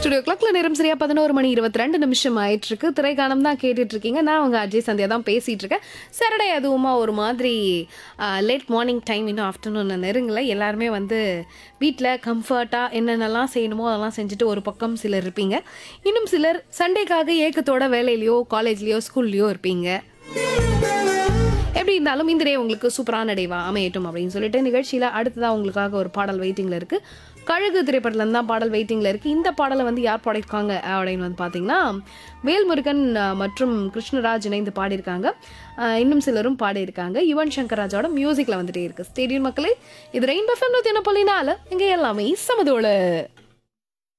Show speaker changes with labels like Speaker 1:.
Speaker 1: studio கிளாக்ல நேரம் சரியா பதினோரு மணி இருபத்தி ரெண்டு நிமிஷம் ஆயிட்டு இருக்கு திரைக்காலம் தான் கேட்டுட்டு இருக்கீங்க நான் உங்க அஜய் சந்தியா தான் பேசிட்டு இருக்கேன் சாட்டர்டே அதுவுமா ஒரு மாதிரி லேட் மார்னிங் டைம் இன்னும் ஆஃப்டர்நூன் நெருங்கல எல்லாருமே வந்து வீட்டில் கம்ஃபர்ட்டாக என்னென்னலாம் செய்யணுமோ அதெல்லாம் செஞ்சுட்டு ஒரு பக்கம் சிலர் இருப்பீங்க இன்னும் சிலர் சண்டேக்காக ஏக்கத்தோட வேலையிலையோ காலேஜ்லேயோ ஸ்கூல்லையோ இருப்பீங்க எப்படி இருந்தாலும் இந்த டே உங்களுக்கு சூப்பரான டேவா அமையட்டும் அப்படின்னு சொல்லிட்டு நிகழ்ச்சியில் அடுத்ததாக உங்களுக்காக ஒரு பாடல் வெயிட்டிங்கில் இருக்குது கழுகு திரைப்படத்துல தான் பாடல் வெயிட்டிங்கில் இருக்குது இந்த பாடலை வந்து யார் பாடியிருக்காங்க அப்படின்னு வந்து பார்த்தீங்கன்னா வேல்முருகன் அஹ், மற்றும் கிருஷ்ணராஜ் இணைந்து பாடியிருக்காங்க அஹ், இன்னும் சிலரும் பாடியிருக்காங்க யுவன் சங்கர் ராஜோட மியூசிக்கில் வந்துட்டே இருக்குது ஸ்டேடியம் மக்களே இது ரெயின் பஃபம் நூற்றி என்ன இங்கே எல்லாமே சமதோடு